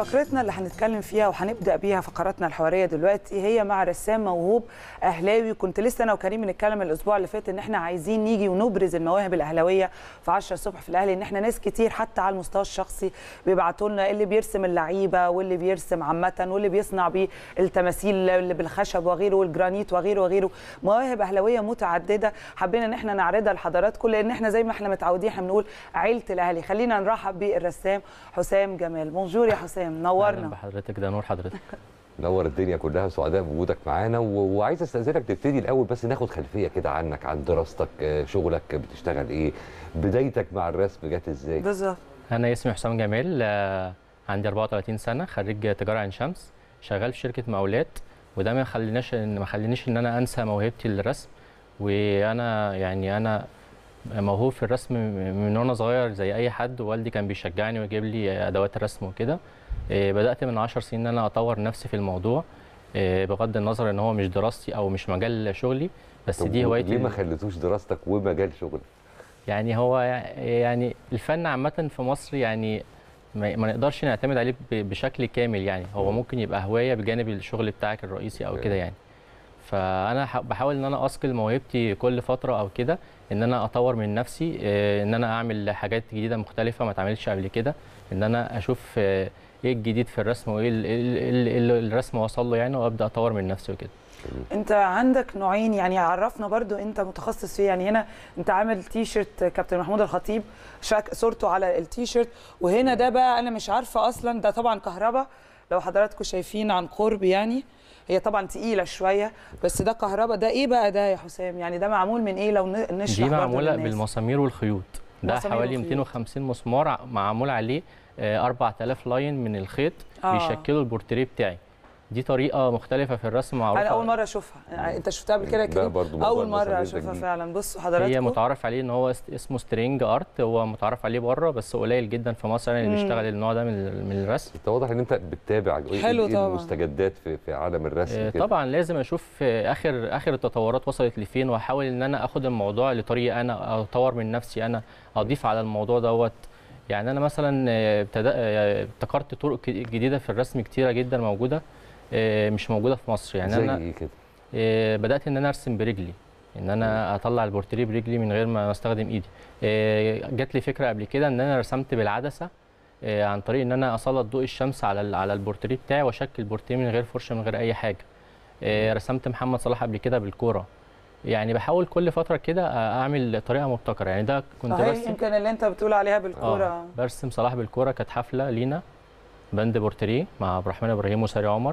فقرتنا اللي هنتكلم فيها وهنبدا بيها فقراتنا الحواريه دلوقتي هي مع رسام موهوب اهلاوي كنت لسه انا وكريم بنتكلم الاسبوع اللي فات ان احنا عايزين نيجي ونبرز المواهب الاهلاويه في 10 الصبح في الاهلي ان احنا ناس كتير حتى على المستوى الشخصي بيبعتوا لنا اللي بيرسم اللعيبه واللي بيرسم عامه واللي بيصنع بيه التماثيل اللي بالخشب وغيره والجرانيت وغيره وغيره مواهب اهلاويه متعدده حبينا ان احنا نعرضها لحضراتكم لان احنا زي ما احنا متعودين احنا بنقول عيله الاهلي خلينا نرحب بالرسام حسام جمال بونجور يا حسام اهلا نورنا بحضرتك ده نور حضرتك نور الدنيا كلها سعداء بوجودك معانا و... وعايز استاذنك تبتدي الاول بس ناخد خلفيه كده عنك عن دراستك آه، شغلك بتشتغل ايه بدايتك مع الرسم جت ازاي بالظبط انا اسمي حسام جمال آه، عندي 34 سنه خريج تجاره عين شمس شغال في شركه مقاولات وده ما خليناش ان ما خلينيش ان انا انسى موهبتي للرسم وانا يعني انا موهوب في الرسم من وانا صغير زي اي حد ووالدي كان بيشجعني ويجيب لي ادوات الرسم وكده آه، بدات من 10 سنين ان انا اطور نفسي في الموضوع آه، بغض النظر ان هو مش دراستي او مش مجال شغلي بس طب دي هوايتي ليه ما خليتوش دراستك ومجال شغلك يعني هو يعني الفن عامة في مصر يعني ما ما نقدرش نعتمد عليه ب- بشكل كامل يعني هو مم. ممكن يبقى هواية بجانب الشغل بتاعك الرئيسي أو كده يعني فأنا ح- بحاول إن أنا أثقل موهبتي كل فترة أو كده إن أنا أطور من نفسي آه، إن أنا أعمل حاجات جديدة مختلفة ما اتعملتش قبل كده إن أنا أشوف آه، إيه الجديد في الرسم وإيه ال- ال- ال- ال- الرسم وصل له يعني وأبدأ أطور من نفسي وكده انت عندك نوعين يعني عرفنا برضو انت متخصص فيه يعني هنا انت عامل تي شيرت كابتن محمود الخطيب شاك صورته على التي شيرت وهنا ده بقى انا مش عارفه اصلا ده طبعا كهرباء لو حضراتكم شايفين عن قرب يعني هي طبعا تقيله شويه بس ده كهرباء ده ايه بقى ده يا حسام يعني ده معمول من ايه لو ن- نشرح دي برضو معموله للناس. بالمسامير والخيوط ده مسامير حوالي وخيوط. 250 مسمار ع- معمول عليه آه، 4000 لاين من الخيط آه. بيشكلوا البورتريه بتاعي دي طريقه مختلفه في الرسم معروفه انا اول مره اشوفها انت شفتها قبل كده لا كده برضو موضوع اول مره المسامير ده اشوفها جديد. فعلا بصوا حضراتكم هي متعارف عليه ان هو است- اسمه سترينج ارت هو متعارف عليه بره بس قليل جدا في مصر يعني اللي مم. بيشتغل النوع ده من ال- من الرسم انت واضح ان انت بتتابع ايه حلو إيه طبعاً. المستجدات في, في عالم الرسم آه، كده طبعا لازم اشوف آه، اخر اخر التطورات وصلت لفين واحاول ان انا اخد الموضوع لطريقه انا اطور من نفسي انا اضيف على الموضوع دوت يعني انا مثلا آه، ابتدأ آه، ابتكرت طرق ك- جديده في الرسم كتيره جدا موجوده آه، مش موجوده في مصر يعني زي انا ايه كده آه، بدات ان انا ارسم برجلي ان انا اطلع البورتريه برجلي من غير ما استخدم ايدي آه، جات لي فكره قبل كده ان انا رسمت بالعدسه آه، عن طريق ان انا اسلط ضوء الشمس على ال- على البورتريه بتاعي واشكل البورتريه من غير فرشه من غير اي حاجه آه، رسمت محمد صلاح قبل كده بالكوره يعني بحاول كل فتره كده آه، اعمل طريقه مبتكره يعني ده كنت صحيح برسم يمكن اللي انت بتقول عليها بالكوره آه برسم صلاح بالكوره كانت حفله لينا بند بورتريه مع عبد الرحمن ابراهيم وساري عمر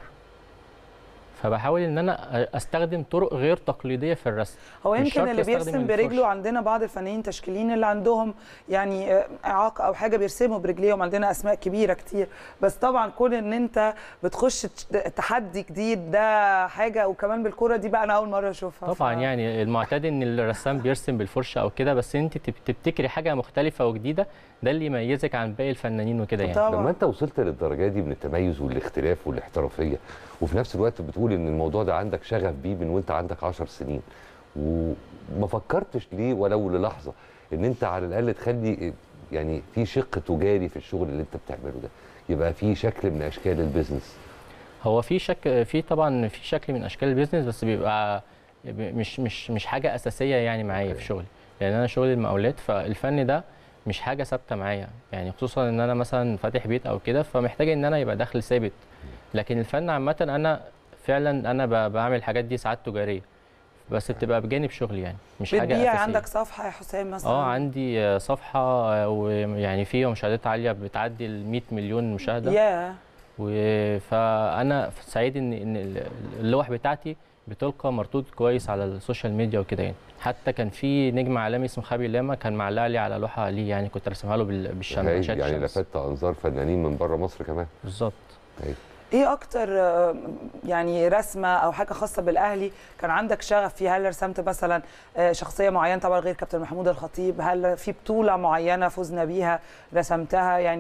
فبحاول ان انا استخدم طرق غير تقليديه في الرسم هو مش يمكن شرط اللي يستخدم بيرسم الفرشة. برجله عندنا بعض الفنانين التشكيليين اللي عندهم يعني آه، اعاقه او حاجه بيرسموا برجليهم عندنا اسماء كبيره كتير بس طبعا كون ان انت بتخش تش- تحدي جديد ده حاجه وكمان بالكوره دي بقى انا اول مره اشوفها طبعا ف- يعني المعتاد ان الرسام بيرسم بالفرشه او كده بس انت تب- تبتكري حاجه مختلفه وجديده ده اللي يميزك عن باقي الفنانين وكده يعني طبعا لما انت وصلت للدرجه دي من التميز والاختلاف والاحترافيه وفي نفس الوقت بتقول ان الموضوع ده عندك شغف بيه من وانت عندك 10 سنين وما فكرتش ليه ولو للحظه ان انت على الاقل تخلي يعني في شق تجاري في الشغل اللي انت بتعمله ده يبقى في شكل من اشكال البيزنس هو في شك في طبعا في شكل من اشكال البيزنس بس بيبقى مش مش مش حاجه اساسيه يعني معايا في شغلي لان انا شغلي المقاولات فالفن ده مش حاجه ثابته معايا يعني خصوصا ان انا مثلا فاتح بيت او كده فمحتاج ان انا يبقى دخل ثابت لكن الفن عامه انا فعلا انا ب- بعمل الحاجات دي ساعات تجاريه بس بتبقى بجانب شغلي يعني مش حاجه بتبيع اساسيه عندك صفحه يا حسام مثلا اه عندي آه، صفحه آه، ويعني فيها مشاهدات عاليه بتعدي ال 100 مليون مشاهده يا و- فانا سعيد ان ان ال- اللوح بتاعتي بتلقى مردود كويس على السوشيال ميديا وكده يعني حتى كان في نجم عالمي اسمه خابي لاما كان معلق لي على لوحه ليه يعني كنت رسمها له بال- بالشمس يعني, شات يعني الشمس. لفت انظار فنانين من بره مصر كمان بالظبط أيوة. ايه اكتر آه، يعني رسمه او حاجه خاصه بالاهلي كان عندك شغف فيها هل رسمت مثلا آه، شخصيه معينه طبعا غير كابتن محمود الخطيب هل في بطوله معينه فزنا بيها رسمتها يعني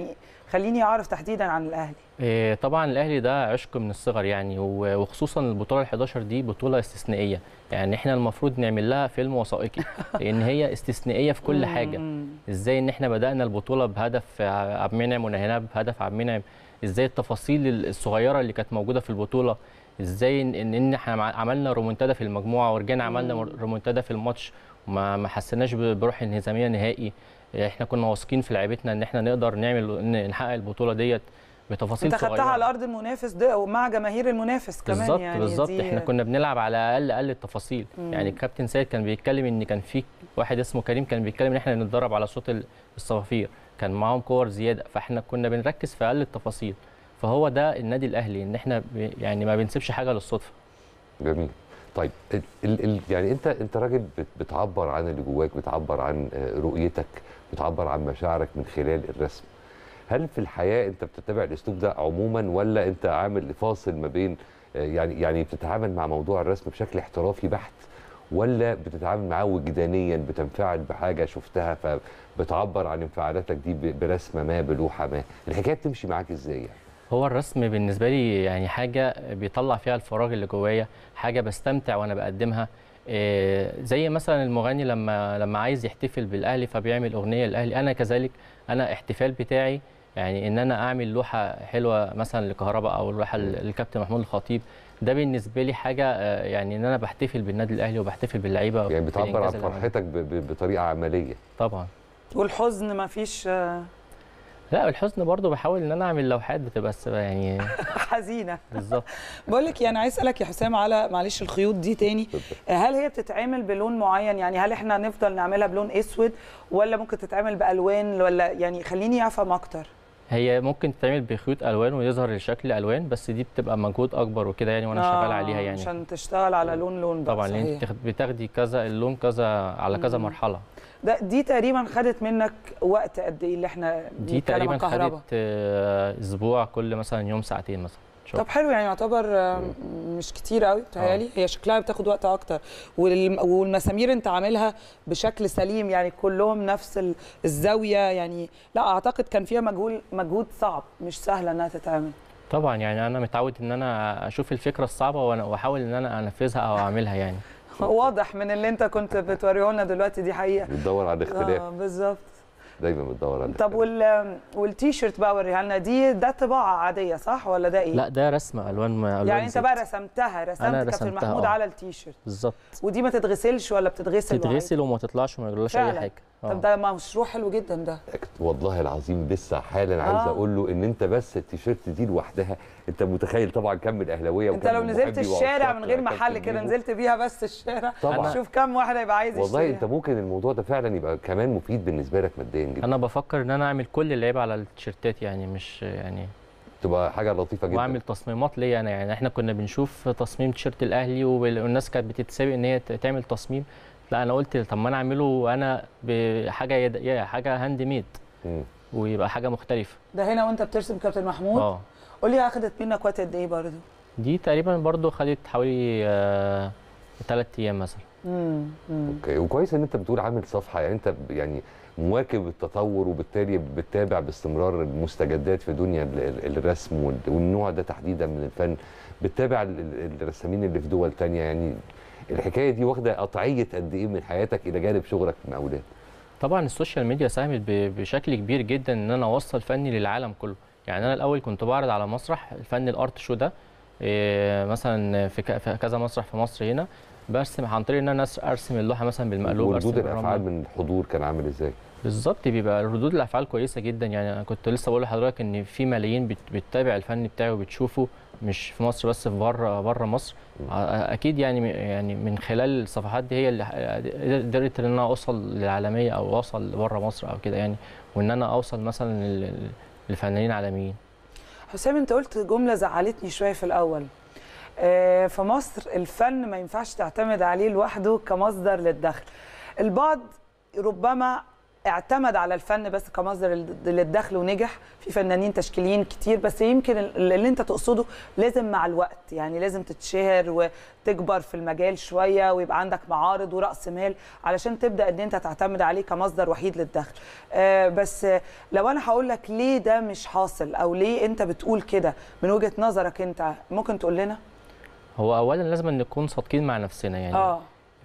خليني اعرف تحديدا عن الاهلي إيه، طبعا الاهلي ده عشق من الصغر يعني و- وخصوصا البطوله ال11 دي بطوله استثنائيه يعني احنا المفروض نعمل لها فيلم وثائقي لان هي استثنائيه في كل حاجه مم. ازاي ان احنا بدانا البطوله بهدف عبد المنعم ونهيناها بهدف عبد المنعم ازاي التفاصيل الصغيره اللي كانت موجوده في البطوله ازاي ان ان إن احنا عملنا رومونتادا في المجموعه ورجعنا عملنا مم. رومونتادا في الماتش وما ما حسيناش ب- بروح انهزاميه نهائي احنا كنا واثقين في لعيبتنا ان احنا نقدر نعمل إن نحقق البطوله ديت بتفاصيل انت خدتها صغيره على ارض المنافس ده ومع جماهير المنافس كمان بالظبط يعني بالظبط دي- احنا كنا بنلعب على اقل اقل التفاصيل مم. يعني الكابتن سيد كان بيتكلم ان كان في واحد اسمه كريم كان بيتكلم ان احنا نتدرب على صوت ال- الصفافير كان معاهم كور زياده فاحنا كنا بنركز في اقل التفاصيل فهو ده النادي الاهلي ان احنا ب- يعني ما بنسيبش حاجه للصدفه جميل طيب ال ال ال يعني انت انت راجل بت- بتعبر عن اللي جواك بتعبر عن آه، رؤيتك بتعبر عن مشاعرك من خلال الرسم هل في الحياه انت بتتبع الاسلوب ده عموما ولا انت عامل فاصل ما بين آه، يعني يعني بتتعامل مع موضوع الرسم بشكل احترافي بحت ولا بتتعامل معاه وجدانيا بتنفعل بحاجه شفتها فبتعبر عن انفعالاتك دي ب- برسمه ما بلوحه ما الحكايه بتمشي معاك ازاي يعني هو الرسم بالنسبه لي يعني حاجه بيطلع فيها الفراغ اللي جوايا حاجه بستمتع وانا بقدمها إيه، زي مثلا المغني لما لما عايز يحتفل بالاهلي فبيعمل اغنيه للاهلي انا كذلك انا احتفال بتاعي يعني ان انا اعمل لوحه حلوه مثلا لكهرباء او لوحه للكابتن محمود الخطيب ده بالنسبه لي حاجه آه، يعني ان انا بحتفل بالنادي الاهلي وبحتفل باللعيبه يعني بتعبر عن بالإنجاز اللي عملوه. فرحتك ب- ب- بطريقه عمليه طبعا والحزن ما فيش آه، لا الحزن برضو بحاول ان انا اعمل لوحات بتبقى س- يعني حزينه بالظبط بقول لك يعني عايز اسالك يا حسام على معلش الخيوط دي تاني اتفضل. هل هي بتتعمل بلون معين يعني هل احنا نفضل نعملها بلون اسود ولا ممكن تتعمل بالوان ولا يعني خليني افهم اكتر هي ممكن تتعمل بخيوط الوان ويظهر الشكل الوان بس دي بتبقى مجهود اكبر وكده يعني وانا شغال عليها يعني عشان تشتغل على لون لون بقى طبعا لان صحيح. انت بتاخد- بتاخدي كذا اللون كذا على كذا مم. مرحله ده دي تقريبا خدت منك وقت قد ايه اللي احنا دي بنتكلم تقريبا عن كهرباء؟ خدت آه، اسبوع كل مثلا يوم ساعتين مثلا شغل. طب حلو يعني يعتبر آه، مش كتير قوي بتهيألي هي شكلها بتاخد وقت اكتر والم- والمسامير انت عاملها بشكل سليم يعني كلهم نفس ال- الزاويه يعني لا اعتقد كان فيها مجهود مجهود صعب مش سهله انها تتعمل طبعا يعني انا متعود ان انا اشوف الفكره الصعبه وأنا- واحاول ان انا انفذها او اعملها يعني واضح من اللي انت كنت بتوريه لنا دلوقتي دي حقيقه بتدور على الاختلاف اه بالظبط دايما بتدور على طب الاختلاف وال والتيشيرت بقى وريها لنا دي ده طباعه عاديه صح ولا ده ايه؟ لا ده رسم الوان الوان يعني انت زيت. بقى رسمتها رسمت أنا كابتن رسمتها، محمود آه. على التيشيرت بالظبط ودي ما تتغسلش ولا بتتغسل تتغسل وما تطلعش وما يجرالهاش اي فعلا. حاجه طب آه. ده مشروع حلو جدا ده والله العظيم لسه حالا عايز آه. اقول له ان انت بس التيشيرت دي لوحدها انت متخيل طبعا كم الاهلاويه انت وكم لو نزلت محبي الشارع وعشاق من غير كابتن محل كده ميدو. نزلت بيها بس الشارع طبعا. شوف كم واحد هيبقى عايز والله يشتريها انت ممكن الموضوع ده فعلا يبقى كمان مفيد بالنسبه لك ماديا جدا انا بفكر ان انا اعمل كل اللعيبه على التيشيرتات يعني مش يعني تبقى حاجه لطيفه جدا واعمل تصميمات ليا انا يعني احنا كنا بنشوف تصميم تيشيرت الاهلي وال- والناس كانت بتتسابق ان هي ت- تعمل تصميم لا انا قلت طب ما انا اعمله انا بحاجه يد... يا حاجه هاند ميد مم. ويبقى حاجه مختلفه ده هنا وانت بترسم كابتن محمود اه قول لي اخدت منك وقت قد ايه برضه دي تقريبا برضو خدت حوالي آه... ثلاث ايام مثلا امم امم اوكي وكويس ان انت بتقول عامل صفحه يعني انت ب- يعني مواكب التطور وبالتالي بتتابع باستمرار المستجدات في دنيا ال- ال- الرسم وال- والنوع ده تحديدا من الفن بتتابع ال- ال- الرسامين اللي في دول تانية يعني الحكايه دي واخده قطعيه قد ايه من حياتك الى جانب شغلك في المقاولات طبعا السوشيال ميديا ساهمت ب- بشكل كبير جدا ان انا اوصل فني للعالم كله يعني انا الاول كنت بعرض على مسرح الفن الارت شو ده إيه، مثلا في ك- في كذا مسرح في مصر هنا برسم عن طريق ان انا أس- ارسم اللوحه مثلا بالمقلوب ارسم وردود بالرمل. الافعال من الحضور كان عامل ازاي؟ بالظبط بيبقى ردود الافعال كويسه جدا يعني انا كنت لسه بقول لحضرتك ان في ملايين بت- بتتابع الفن بتاعي وبتشوفه مش في مصر بس في بره بره مصر م. ع- اكيد يعني م- يعني من خلال الصفحات دي هي اللي ح- قدرت ان انا اوصل للعالميه او اوصل لبره مصر او كده يعني وان انا اوصل مثلا لل- لفنانين عالميين حسام انت قلت جمله زعلتني شويه في الاول آه، في مصر الفن ما ينفعش تعتمد عليه لوحده كمصدر للدخل البعض ربما اعتمد على الفن بس كمصدر لل- للدخل ونجح في فنانين تشكيليين كتير بس يمكن ال- اللي انت تقصده لازم مع الوقت يعني لازم تتشهر وتكبر في المجال شويه ويبقى عندك معارض وراس مال علشان تبدا ان انت تعتمد عليه كمصدر وحيد للدخل آه، بس آه، لو انا هقول لك ليه ده مش حاصل او ليه انت بتقول كده من وجهه نظرك انت ممكن تقول لنا هو اولا لازم أن نكون صادقين مع نفسنا يعني اه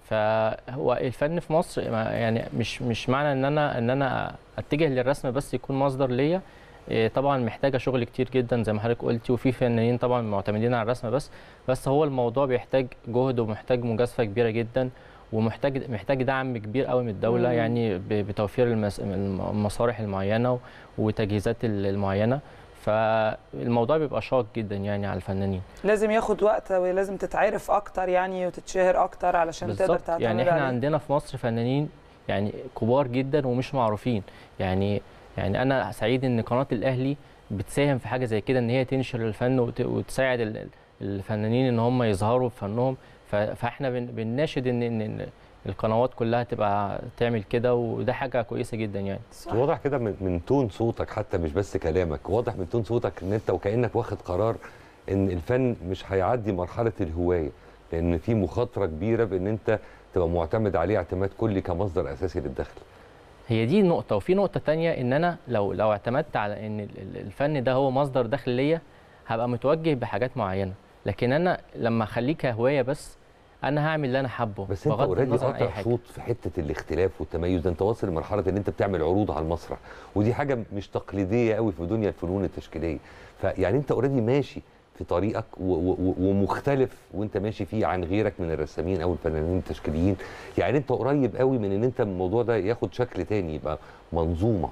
فهو الفن في مصر ما- يعني مش مش معنى ان انا ان انا اتجه للرسم بس يكون مصدر ليا إيه، طبعا محتاجه شغل كتير جدا زي ما حضرتك قلتي وفي فنانين طبعا معتمدين على الرسم بس بس هو الموضوع بيحتاج جهد ومحتاج مجازفه كبيره جدا ومحتاج محتاج دعم كبير قوي من الدوله مم. يعني ب- بتوفير المس- المصالح المعينه وتجهيزات المعينه فالموضوع بيبقى شاق جدا يعني على الفنانين لازم ياخد وقت ولازم تتعرف اكتر يعني وتتشهر اكتر علشان تقدر بالظبط تعتمد يعني احنا عليه. عندنا في مصر فنانين يعني كبار جدا ومش معروفين يعني يعني انا سعيد ان قناه الاهلي بتساهم في حاجه زي كده ان هي تنشر الفن وت- وتساعد ال- الفنانين ان هم يظهروا بفنهم ف- فاحنا بن- بنناشد ان ان إن القنوات كلها تبقى تعمل كده وده حاجه كويسه جدا يعني صح. واضح كده من, من تون صوتك حتى مش بس كلامك واضح من تون صوتك ان انت وكانك واخد قرار ان الفن مش هيعدي مرحله الهوايه لان في مخاطره كبيره بان انت تبقى معتمد عليه اعتماد كلي كمصدر اساسي للدخل هي دي نقطة وفي نقطة تانية إن أنا لو لو اعتمدت على إن ال- ال- الفن ده هو مصدر دخل ليا هبقى متوجه بحاجات معينة لكن أنا لما أخليه كهواية بس أنا هعمل اللي أنا حابه بس انت بغض اوريدي النظر عن أي قاطع حاجة شوط في حته الاختلاف والتميز ده انت واصل لمرحله ان انت بتعمل عروض على المسرح ودي حاجه مش تقليديه قوي في دنيا الفنون التشكيليه فيعني انت اوريدي ماشي في طريقك و- و- ومختلف وانت ماشي فيه عن غيرك من الرسامين او الفنانين التشكيليين يعني انت قريب قوي من ان انت الموضوع ده ياخد شكل تاني يبقى منظومه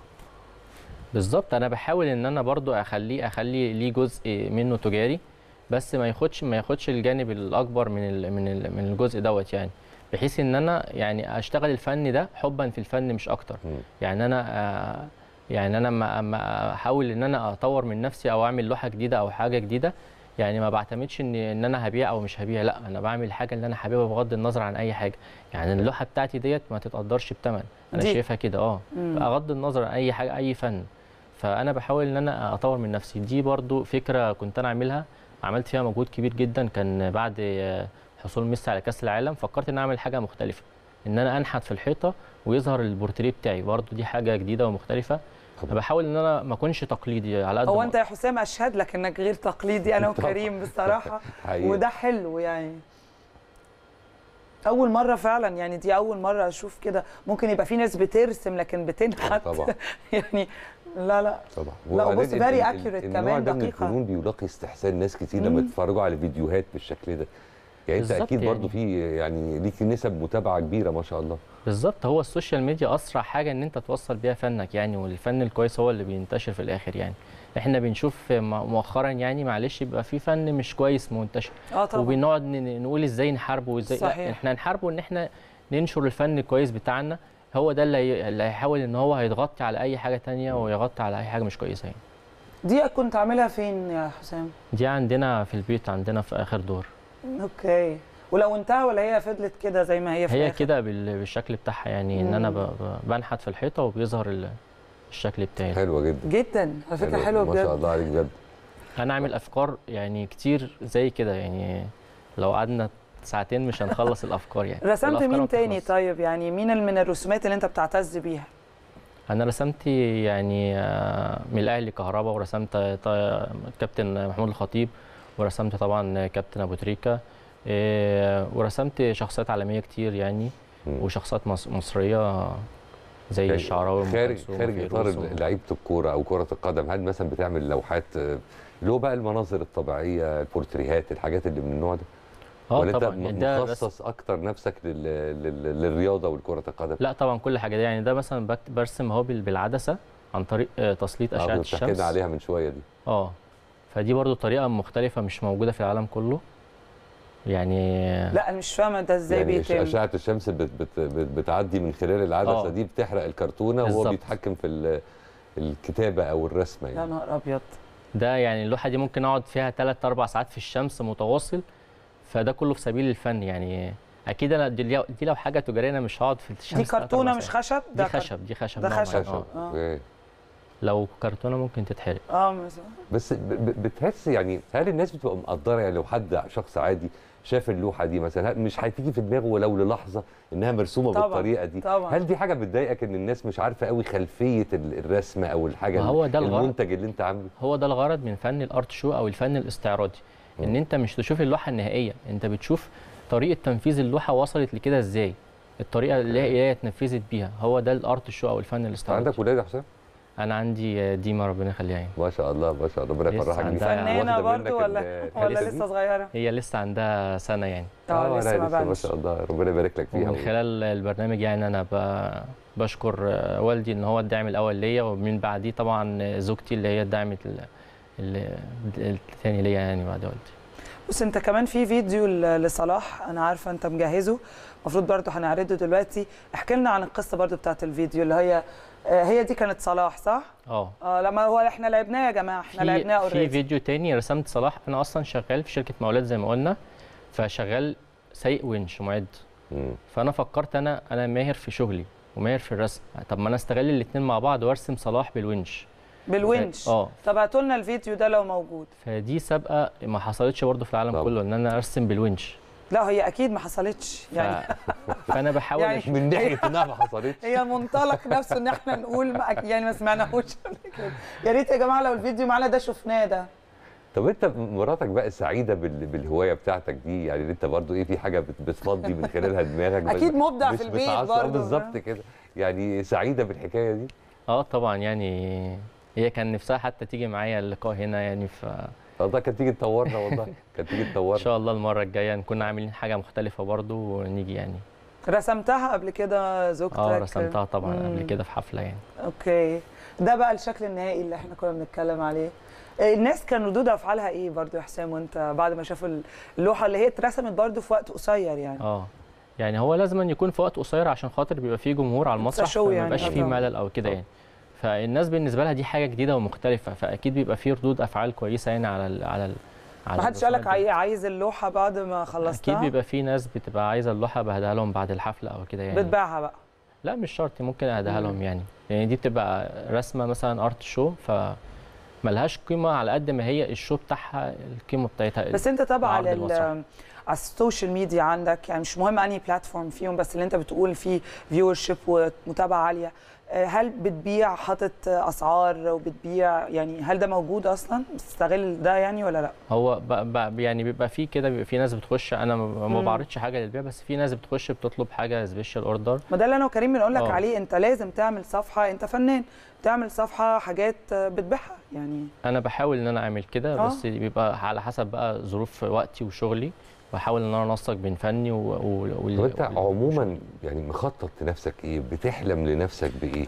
بالظبط أنا بحاول إن أنا برضو أخليه أخلي ليه جزء منه تجاري بس ما ياخدش ما ياخدش الجانب الأكبر من ال من ال من الجزء دوت يعني بحيث إن أنا يعني أشتغل الفن ده حبا في الفن مش أكتر مم. يعني انا آه، يعني انا ما اما احاول ان انا اطور من نفسي او اعمل لوحه جديده او حاجه جديده يعني ما بعتمدش ان ان انا هبيع او مش هبيع لا انا بعمل الحاجه اللي انا حاببها بغض النظر عن اي حاجه يعني اللوحه بتاعتي ديت ما تتقدرش بثمن انا دي. شايفها كده اه مم. بغض النظر عن اي حاجه اي فن فانا بحاول ان انا اطور من نفسي دي برضو فكره كنت انا اعملها عملت فيها مجهود كبير جدا كان بعد آه، حصول ميسي على كاس العالم فكرت ان أنا اعمل حاجه مختلفه ان انا انحت في الحيطه ويظهر البورتريه بتاعي برضو دي حاجه جديده ومختلفه طبعا. بحاول ان انا ما اكونش تقليدي على قد هو ما انت يا حسام اشهد لك انك غير تقليدي انا طبعاً. وكريم بصراحه حقيقي. وده حلو يعني اول مره فعلا يعني دي اول مره اشوف كده ممكن يبقى في ناس بترسم لكن بتنحت طبعا يعني لا لا طبعا لا، وبعدين بص، ال- very ال- accurate النوع كمان، ده من دقيقة. الفنون بيلاقي استحسان ناس كتير لما مم. يتفرجوا على فيديوهات بالشكل ده يعني انت بالظبط اكيد برضو يعني. في يعني ليك نسب متابعه كبيره ما شاء الله بالظبط هو السوشيال ميديا اسرع حاجه ان انت توصل بيها فنك يعني والفن الكويس هو اللي بينتشر في الاخر يعني احنا بنشوف م- مؤخرا يعني معلش بيبقى في فن مش كويس منتشر اه طبعا وبنقعد ن- نقول ازاي نحاربه وازاي صحيح. لا احنا نحاربه ان احنا ننشر الفن الكويس بتاعنا هو ده اللي هي- اللي هيحاول ان هو هيتغطي على اي حاجه تانية ويغطي على اي حاجه مش كويسه يعني دي كنت عاملها فين يا حسام دي عندنا في البيت عندنا في اخر دور اوكي ولو انتهى ولا هي فضلت كده زي ما هي في هي الآخر؟ كده بال- بالشكل بتاعها يعني ان انا مم. ب- ب- بنحت في الحيطه وبيظهر ال- الشكل بتاعي حلوه جدا جدا على فكره حلوة، حلوه ما شاء بجد الله عليك بجد انا عامل افكار يعني كتير زي كده يعني لو قعدنا ساعتين مش هنخلص الافكار يعني رسمت والأفكار ما مين تاني بتخلصش. طيب يعني مين من الرسومات اللي انت بتعتز بيها انا رسمت يعني آه، من الاهلي كهربا ورسمت ط- كابتن محمود الخطيب ورسمت طبعا كابتن ابو تريكه إيه، ورسمت شخصيات عالميه كتير يعني مم. وشخصيات مص- مصريه زي يعني الشعراوي وأم خارج كلثوم خارج اطار وفيروز و- لعيبه الكوره او كره القدم هل مثلا بتعمل لوحات آه، اللي هو بقى المناظر الطبيعيه البورتريهات الحاجات اللي من النوع ده اه ولا طبعا انت يعني م- ده بس مخصص اكتر نفسك لل... لل... للرياضه والكره القدم لا طبعا كل حاجه ده يعني ده مثلا بكت- برسم اهو بال- بالعدسه عن طريق آه، تسليط اه اشعه كنت بتحكي الشمس لنا عليها من شويه دي اه فدي برضو طريقه مختلفه مش موجوده في العالم كله يعني لا انا مش فاهمه ده ازاي يعني إش- بيتم اشعه الشمس بت... بت... بت... بتعدي من خلال العدسه آه. دي بتحرق الكرتونه وهو بالظبط. بيتحكم في ال... الكتابه او الرسمه يا يعني نهار ابيض ده يعني اللوحه دي ممكن اقعد فيها 3 4 ساعات في الشمس متواصل فده كله في سبيل الفن يعني اكيد انا دي, لو- دي لو حاجه تجاريه انا مش هقعد في الشمس دي تلات كرتونه أربع مش ساعات. خشب دي كر- خشب دي خشب ده نوعاً خشب. ما. اه آه. أوكي. لو كرتونه ممكن تتحرق اه مثلا بس ب- ب- بتحس يعني هل الناس بتبقى مقدره يعني لو حد شخص عادي شاف اللوحه دي مثلا هل- مش هتيجي في دماغه ولو للحظه انها مرسومه طبعاً، بالطريقه دي طبعاً. هل دي حاجه بتضايقك ان الناس مش عارفه قوي خلفيه ال- الرسمه او الحاجه ما هو ده الغرض. المنتج اللي انت عامله هو ده الغرض من فن الارت شو او الفن الاستعراضي ان مم. انت مش تشوف اللوحه النهائيه انت بتشوف طريقه تنفيذ اللوحه وصلت لكده ازاي الطريقه اللي هي هي اتنفذت بيها هو ده الارت شو او الفن انت الاستعراضي عندك ولاد يا حسام انا عندي ديما ربنا يخليها يعني ما شاء الله ما شاء الله ربنا لسه يفرحك بيها. عندها- فنانه واخدة برضو منك ولا ال- ولا الحتة دي؟ لسه صغيره هي لسه عندها سنه يعني اه لسه لا، ما لسه ما بانش شاء الله ربنا يبارك لك فيها ومن خلال البرنامج يعني انا ب- بشكر آه، والدي ان هو الداعم الاول ليا ومن بعديه طبعا زوجتي اللي هي الداعم ال- ال- الثاني ليا يعني بعد والدي بص انت كمان في فيديو ل- لصلاح انا عارفه انت مجهزه المفروض برضو هنعرضه دلوقتي احكي لنا عن القصه برضو بتاعت الفيديو اللي هي آه، هي دي كانت صلاح صح؟ اه اه لما هو احنا لعبناه يا جماعه احنا لعبناه في, في اوريدي فيديو تاني رسمت صلاح انا اصلا شغال في شركه مقاولات زي ما قلنا فشغال سايق ونش معد مم. فانا فكرت انا انا ماهر في شغلي وماهر في الرسم طب ما انا استغل الاثنين مع بعض وارسم صلاح بالونش بالونش اه طب هاتوا لنا الفيديو ده لو موجود فدي سابقه ما حصلتش برضه في العالم طبعا. كله ان انا ارسم بالونش لا هي اكيد ما حصلتش ف... يعني فانا بحاول يعني- أش- من ناحيه انها ما حصلتش هي منطلق نفسه ان احنا نقول ما يعني ما سمعناهوش قبل كده يا ريت يا جماعه لو الفيديو معانا ده شفناه ده طب انت مراتك بقى سعيده بال- بالهوايه بتاعتك دي يعني انت برضو ايه في حاجه بت- بتفضي من خلالها دماغك بس أكيد مبدع مش في البيت بتعصب. آه برضو. بالظبط كده يعني سعيده بالحكايه دي اه طبعا يعني هي كان نفسها حتى تيجي معايا اللقاء هنا يعني ف والله كانت تيجي تطورنا والله كانت تيجي ان تطورنا شاء الله المره الجايه نكون عاملين حاجه مختلفه برضه ونيجي يعني رسمتها قبل كده زوجتك اه رسمتها طبعا قبل مم. كده في حفله يعني اوكي ده بقى الشكل النهائي اللي احنا كنا بنتكلم عليه آه، الناس كان ردود افعالها ايه برضو يا حسام وانت بعد ما شافوا اللوحه اللي هي اترسمت برضو في وقت قصير يعني اه يعني هو لازم أن يكون في وقت قصير عشان خاطر بيبقى فيه جمهور على المسرح شو فما يعني، يبقاش آه فيه طبعاً. ملل او كده طبعاً. يعني فالناس بالنسبه لها دي حاجه جديده ومختلفه فاكيد بيبقى فيه ردود افعال كويسه يعني على ال على ال على ما حدش قالك الرسومات دي. عاي- عايز اللوحه بعد ما خلصتها اكيد بيبقى فيه ناس بتبقى عايزه اللوحه بهديها لهم بعد الحفله او كده يعني بتباعها بقى لا مش شرط ممكن اهديها مم. لهم يعني يعني دي بتبقى رسمه مثلا ارت شو ف ملهاش قيمه على قد ما هي الشو بتاعها القيمه بتاعتها بس انت تابع العرض على المسرحي. ال- على السوشيال ميديا عندك يعني مش مهم انهي بلاتفورم فيهم بس اللي انت بتقول فيه فيور شيب ومتابعه عاليه آه، هل بتبيع حاطط اسعار وبتبيع يعني هل ده موجود اصلا بتستغل ده يعني ولا لا هو ب... ب... يعني بيبقى في كده بيبقى في ناس بتخش انا ما ما مم. بعرضش حاجه للبيع بس في ناس بتخش بتطلب حاجه سبيشال اوردر ما ده اللي انا وكريم بنقول لك آه. عليه انت لازم تعمل صفحه انت فنان تعمل صفحه حاجات آه، بتبيعها يعني انا بحاول ان انا اعمل كده آه. بس بيبقى على حسب بقى ظروف وقتي وشغلي بحاول ان انا انسق بين فني و... و... وال- طب انت وال- عموما يعني مخطط لنفسك ايه بتحلم لنفسك بايه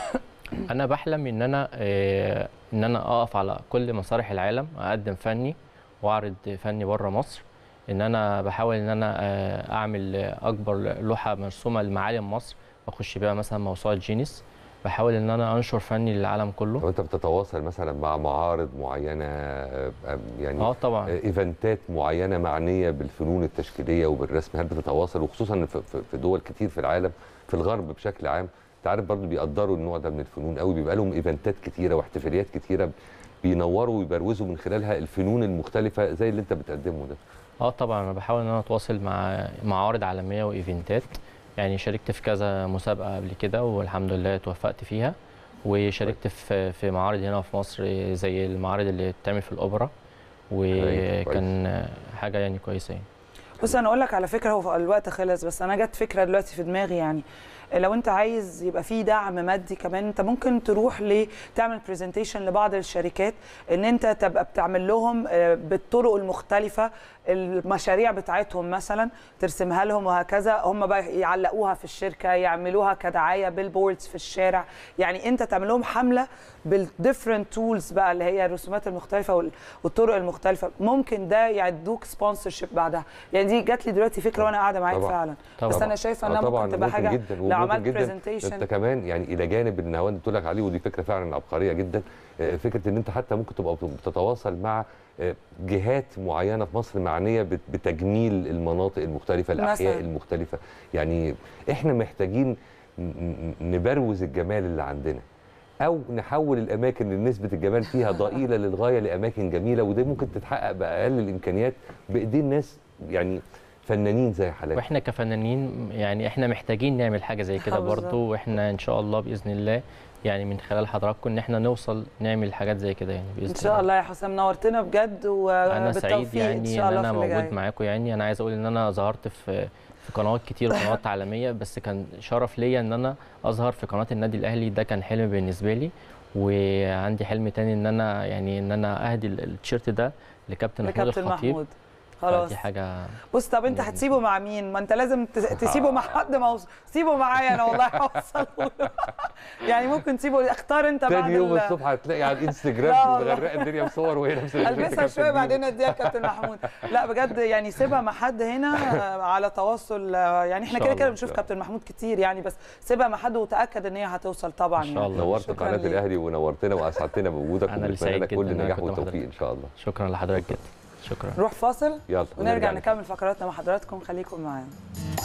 انا بحلم ان انا آه، ان انا اقف على كل مسارح العالم اقدم فني واعرض فني بره مصر ان انا بحاول ان انا آه، اعمل اكبر لوحه مرسومه لمعالم مصر واخش بيها مثلا موسوعه جينيس بحاول ان انا انشر فني للعالم كله طب انت بتتواصل مثلا مع معارض معينه آه، آه، يعني اه طبعا آه، ايفنتات معينه معنيه بالفنون التشكيليه وبالرسم هل بتتواصل وخصوصا في- في في دول كتير في العالم في الغرب بشكل عام انت عارف برضه بيقدروا النوع ده من الفنون قوي بيبقى لهم ايفنتات كتيره واحتفاليات كتيره بينوروا ويبروزوا من خلالها الفنون المختلفه زي اللي انت بتقدمه ده اه طبعا انا بحاول ان انا اتواصل مع معارض عالميه وايفنتات يعني شاركت في كذا مسابقه قبل كده والحمد لله توفقت فيها وشاركت في في معارض هنا في مصر زي المعارض اللي بتعمل في الاوبرا كويس. وكان حاجه يعني كويسه يعني بص انا اقول لك على فكره هو الوقت خلص بس انا جت فكره دلوقتي في دماغي يعني لو انت عايز يبقى في دعم مادي كمان انت ممكن تروح ل تعمل برزنتيشن لبعض الشركات ان انت تبقى بتعمل لهم آه، بالطرق المختلفه المشاريع بتاعتهم مثلا ترسمها لهم وهكذا هم بقى يعلقوها في الشركه يعملوها كدعايه بيلبوردز في الشارع يعني انت تعمل لهم حمله بالديفرنت تولز بقى اللي هي الرسومات المختلفه وال- والطرق المختلفه ممكن ده يعدوك سبونسرشيب بعدها يعني دي دي جات لي دلوقتي فكره وانا قاعده معاك طبعاً. فعلا طبعا بس انا شايفه انها آه طبعا ممكن تبقى حاجه جدا لو وممكن عملت جدا برزنتيشن انت كمان يعني الى جانب النهوان اللي بتقول لك عليه ودي فكره فعلا عبقريه جدا آه، فكره ان انت حتى ممكن تبقى بتتواصل مع آه، جهات معينه في مصر معنيه بت- بتجميل المناطق المختلفه الاحياء مثلاً. المختلفه يعني احنا محتاجين ن- ن- نبروز الجمال اللي عندنا او نحول الاماكن اللي نسبه الجمال فيها ضئيله للغايه لاماكن جميله وده ممكن تتحقق باقل الامكانيات بايدين ناس يعني فنانين زي حالاتنا واحنا كفنانين يعني احنا محتاجين نعمل حاجه زي كده آه، بالظبط. برضو واحنا ان شاء الله باذن الله يعني من خلال حضراتكم ان احنا نوصل نعمل حاجات زي كده يعني باذن ان شاء الله يا حسام نورتنا بجد وبالتوفيق انا سعيد ان يعني شاء ان الله انا في اللي موجود جاي. معاكم يعني انا عايز اقول ان انا ظهرت في في قنوات كتير قنوات عالميه بس كان شرف ليا ان انا اظهر في قناه النادي الاهلي ده كان حلم بالنسبه لي وعندي حلم تاني ان انا يعني ان انا اهدي ال- التيشيرت ده لكابتن محمود لكابتن الخطيب محمود خلاص دي حاجه بص طب انت هتسيبه مع مين؟ ما انت لازم تس- تسيبه مع حد موصول سيبه معايا انا والله هوصله له. يعني ممكن تسيبه اختار انت بعد تاني يوم ال- الصبح هتلاقي على لا الانستجرام والله. مغرقه الدنيا بصور وهي نفس البسها شويه بعدين اديها لكابتن محمود لا بجد يعني سيبها مع حد هنا آه، على تواصل آه، يعني احنا إن شاء كده كده الله. بنشوف كابتن محمود كتير يعني بس سيبها مع حد وتاكد ان هي هتوصل طبعا إن شاء يعني. الله. نورت شكراً قناه ليك. الاهلي ونورتنا واسعدتنا بوجودك أنا اللي وبنتمنى سعيد لك جداً كل إن أنا نجاح كنت مع والتوفيق حضرتك. ان شاء الله شكرا لحضرتك جدا شكرا نروح فاصل يلا ونرجع نكمل. نكمل فقراتنا مع حضراتكم خليكم معانا